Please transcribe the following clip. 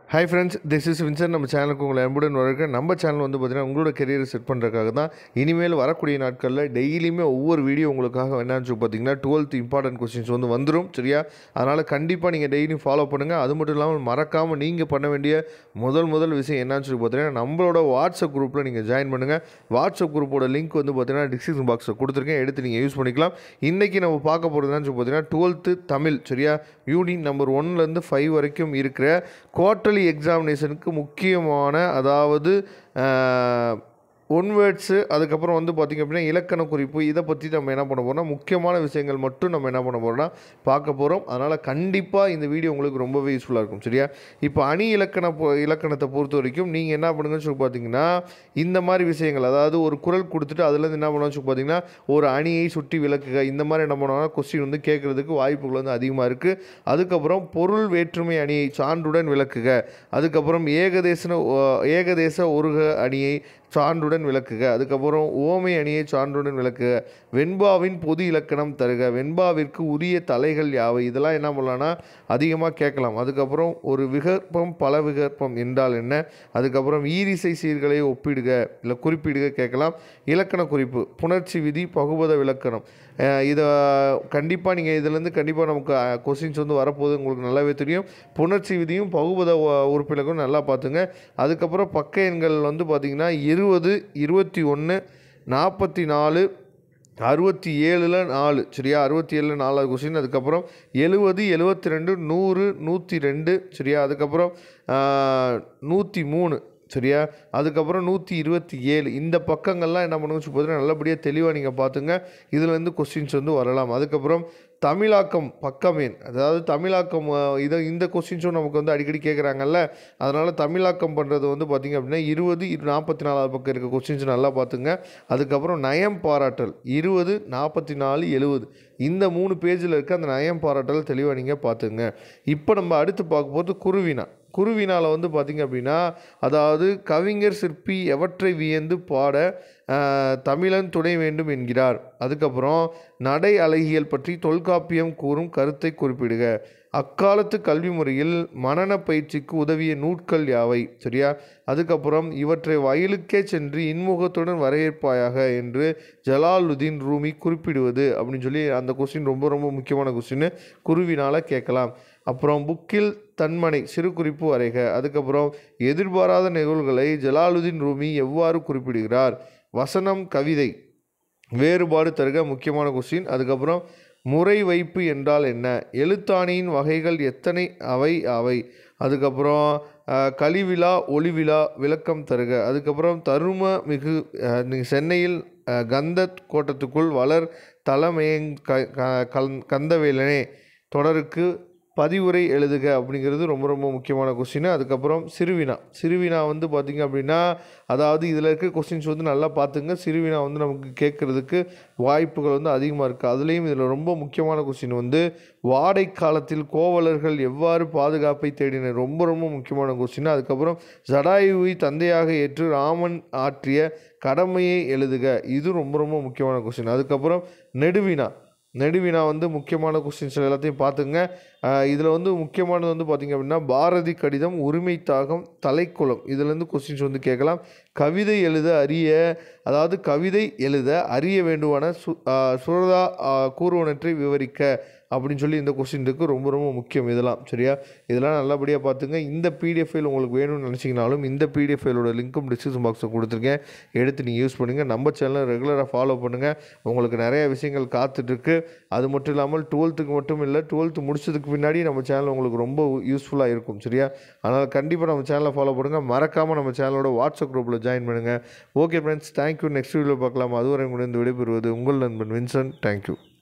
hi friends this is Vinson நம்ம சேனலுக்கு உங்களை அன்புடன் வரக்க நம்ம சேனல் வந்து பார்த்தீங்கன்னா உங்களோட கெரியரை செட் பண்ணுறதுக்காக தான் இனிமேல் வரக்கூடிய நாட்களில் டெய்லியுமே ஒவ்வொரு வீடியோ உங்களுக்காக என்னன்னு பார்த்தீங்கன்னா டுவெல்த் இம்பார்ட்டன்ட் கொஸ்டின்ஸ் வந்து வந்துடும் சரியா அதனால் கண்டிப்பாக நீங்கள் டெய்லியும் ஃபாலோ பண்ணுங்கள் அது மட்டும் இல்லாமல் மறக்காமல் நீங்கள் பண்ண வேண்டிய முதல் முதல் விஷயம் என்னன்னு சொல்லி பார்த்தீங்கன்னா நம்மளோட வாட்ஸ்அப் குரூப்பில் நீங்கள் ஜாயின் பண்ணுங்கள் வாட்ஸ்அப் குரூப்போட லிங்க் வந்து பார்த்தீங்கன்னா டிஸ்கிரிப்ஷன் பாக்ஸில் கொடுத்துருக்கேன் எடுத்து நீங்கள் யூஸ் பண்ணிக்கலாம் இன்றைக்கி நம்ம பார்க்க போகிறது என்னன்னு சொல்லி பார்த்தீங்கன்னா டுவெல்த்து தமிழ் சரியா யூனிட் நம்பர் ஒன்லேருந்து ஃபைவ் வரைக்கும் இருக்கிற குவார்ட்டர்லி எக்ஸாமினேஷனுக்கு முக்கியமான அதாவது ஒன் வேர்ட்ஸு அதுக்கப்புறம் வந்து பார்த்திங்க அப்படின்னா இலக்கண குறிப்பு இதை பற்றி நம்ம என்ன பண்ண போகிறோம்னா முக்கியமான விஷயங்கள் மட்டும் நம்ம என்ன பண்ண போகிறோம்னா பார்க்க போகிறோம் அதனால் கண்டிப்பாக இந்த வீடியோ உங்களுக்கு ரொம்பவே யூஸ்ஃபுல்லாக இருக்கும் சரியா இப்போ அணி இலக்கண பொ- இலக்கணத்தை பொறுத்த வரைக்கும் நீங்கள் என்ன பண்ணுங்கன்னு சொல்லி பார்த்தீங்கன்னா இந்த மாதிரி விஷயங்கள் அதாவது ஒரு குரல் கொடுத்துட்டு அதுலேருந்து என்ன பண்ணுவோம்னு சொல்லி பார்த்தீங்கன்னா ஒரு அணியை சுட்டி விளக்குக இந்த மாதிரி என்ன பண்ணுவாங்கன்னா கொஸ்டின் வந்து கேட்குறதுக்கு வாய்ப்புகள் வந்து அதிகமாக இருக்குது அதுக்கப்புறம் பொருள் வேற்றுமை அணியை சான்றுடன் விளக்குக அதுக்கப்புறம் ஏகதேச ஏகதேச ஒருக அணியை சான்றுடன் விளக்குக அதுக்கப்புறம் ஓமை அணியை சான்றுடன் விளக்குக வெண்பாவின் பொது இலக்கணம் தருக வெண்பாவிற்கு உரிய தலைகள் யாவை இதெல்லாம் என்ன பண்ணலாம்னா அதிகமாக கேட்கலாம் அதுக்கப்புறம் ஒரு விகற்பம் பல விகற்பம் என்றால் என்ன அதுக்கப்புறம் ஈரிசை சீர்களை ஒப்பிடுக இல்லை குறிப்பிடுக கேட்கலாம் இலக்கண குறிப்பு புணர்ச்சி விதி பகுபத விளக்கணம் அஹ் இதை கண்டிப்பாக நீங்கள் இதுலேருந்து கண்டிப்பாக நமக்கு கொஸ்டின்ஸ் வந்து வரப்போகுது உங்களுக்கு நல்லாவே தெரியும் புணர்ச்சி விதியும் பகுபத உ- உறுப்பினருக்கும் நல்லா பார்த்துங்க அதுக்கப்புறம் பக்க எண்கள் வந்து பார்த்திங்கன்னா இருபது இருபத்தி ஒன்று நாற்பத்தி நாலு அறுபத்தி ஏழில் நாலு சரியா அறுபத்தி ஏழில் நாலாவது கொஸ்டின் அதுக்கப்புறம் எழுபது எழுபத்தி ரெண்டு நூறு நூற்றி ரெண்டு சரியா அதுக்கப்புறம் நூற்றி மூணு சரியா அதுக்கப்புறம் நூற்றி இருபத்தி ஏழு இந்த பக்கங்கள்லாம் என்ன பண்ணுங்க பார்த்தீங்கன்னா நல்லபடியாக தெளிவாக நீங்கள் பார்த்துங்க இதில் வந்து கொஸ்டின்ஸ் வந்து வரலாம் அதுக்கப்புறம் தமிழாக்கம் பக்கமேன் அதாவது தமிழாக்கம் அஹ், இதை இந்த கொஸ்டின்ஸும் நமக்கு வந்து அடிக்கடி கேட்குறாங்கல்ல அதனால் தமிழாக்கம் பண்ணுறது வந்து பார்த்திங்க அப்படின்னா இருபது இரு நாற்பத்தி நாலாவது பக்கம் இருக்க கொஸ்டின்ஸ் நல்லா பார்த்துங்க அதுக்கப்புறம் நயம் பாராட்டல் இருபது நாற்பத்தி நாலு எழுபது இந்த மூணு பேஜில் இருக்க அந்த நயம் பாராட்டல் தெளிவாக நீங்கள் பார்த்துங்க இப்போ நம்ம அடுத்து பார்க்க போகிறது குருவினா குருவினால் வந்து பார்த்திங்க அப்படின்னா அதாவது கவிஞர் சிற்பி எவற்றை வியந்து பாட ஆஹ், தமிழன் துணை வேண்டும் என்கிறார் அதுக்கப்புறம் நடை அழகியல் பற்றி தொல்காப்பியம் கூறும் கருத்தை குறிப்பிடுக அக்காலத்து கல்வி முறையில் மனன பயிற்சிக்கு உதவிய நூட்கள் யாவை சரியா அதுக்கப்புறம் இவற்றை வயலுக்கே சென்று இன்முகத்துடன் வரவேற்பாயாக என்று ஜலாலுதீன் ரூமி குறிப்பிடுவது அப்படின்னு சொல்லி அந்த கொஸ்டின் ரொம்ப ரொம்ப முக்கியமான கொஸ்டின் குருவினால் கேட்கலாம் அப்புறம் புக்கில் தன்மனை சிறு குறிப்பு வரைக அதுக்கப்புறம் எதிர்பாராத நிகழ்வுகளை ஜலாலுதீன் ரூமி எவ்வாறு குறிப்பிடுகிறார் வசனம் கவிதை வேறுபாடு தருக முக்கியமான கொஸ்டின் அதுக்கப்புறம் முறை வைப்பு என்றால் என்ன எழுத்தாணியின் வகைகள் எத்தனை அவை அவை அதுக்கப்புறம் அஹ், கலிவிழா ஒளிவிழா விளக்கம் தருக அதுக்கப்புறம் தரும மிகு அஹ், நீ சென்னையில் அஹ், கந்த கோட்டத்துக்குள் வளர் தலைமையங் க க- கல் கந்தவேலனே தொடருக்கு பதிவுரை எழுதுக அப்படிங்கிறது ரொம்ப ரொம்ப முக்கியமான கொஸ்டின் அதுக்கப்புறம் சிறுவினா சிறுவினா வந்து பார்த்திங்க அப்படின்னா அதாவது இதில் இருக்க கொஸ்டின்ஸ் வந்து நல்லா பார்த்துங்க சிறுவினா வந்து நமக்கு கேட்குறதுக்கு வாய்ப்புகள் வந்து அதிகமாக இருக்குது அதுலேயும் இதில் ரொம்ப முக்கியமான கொஸ்டின் வந்து வாடை காலத்தில் கோவலர்கள் எவ்வாறு பாதுகாப்பை தேடினர் ரொம்ப ரொம்ப முக்கியமான கொஸ்டின் அதுக்கப்புறம் ஜடாயுவை தந்தையாக ஏற்று ராமன் ஆற்றிய கடமையை எழுதுக இது ரொம்ப ரொம்ப முக்கியமான கொஸ்டின் அதுக்கப்புறம் நெடுவினா நெடுவினா வந்து முக்கியமான கொஸ்டின்ஸ் எல்லாத்தையும் பார்த்துங்க இதில் வந்து முக்கியமானது வந்து பார்த்திங்க அப்படின்னா பாரதி கடிதம் உரிமை தாகம் தலைக்குளம் இதுலேருந்து கொஸ்டின்ஸ் வந்து கேட்கலாம் கவிதை எழுத அறிய அதாவது கவிதை எழுத அறிய வேண்டுவான சு ஆஹ் சுரதா ஆஹ் கூறுவனற்றை விவரிக்க அப்படின்னு சொல்லி இந்த கொஸ்டின் இருக்குது ரொம்ப ரொம்ப முக்கியம் இதெல்லாம் சரியா இதெல்லாம் நல்லபடியாக பார்த்துங்க இந்த பிடிஎஃப் ஃபைல் உங்களுக்கு வேணும்னு நினச்சிங்கனாலும் இந்த பிடிஎஃப் ஃபைலோட லிங்க்கும் டிஸ்கிரிப்ஷன் பாக்ஸில் கொடுத்துருக்கேன் எடுத்து நீங்கள் யூஸ் பண்ணுங்கள் நம்ம சேனலை ரெகுலராக ஃபாலோ பண்ணுங்கள் உங்களுக்கு நிறைய விஷயங்கள் காத்துட்ருக்கு அது மட்டும் இல்லாமல் டுவெல்த்துக்கு மட்டும் இல்லை டுவெல்த்து முடிச்சதுக்கு பின்னாடி நம்ம சேனல் உங்களுக்கு ரொம்ப யூஸ்ஃபுல்லாக இருக்கும் சரியா அதனால் கண்டிப்பாக நம்ம சேனலை ஃபாலோ பண்ணுங்கள் மறக்காமல் நம்ம சேனலோட வாட்ஸ்அப் குரூப்பில் ஜாயின் பண்ணுங்கள் okay friends thank you next video பார்க்கலாம் அதுவரை உங்களிடம் விடைபெறுவது உங்கள் நண்பன் வின்சன் தேங்க்யூ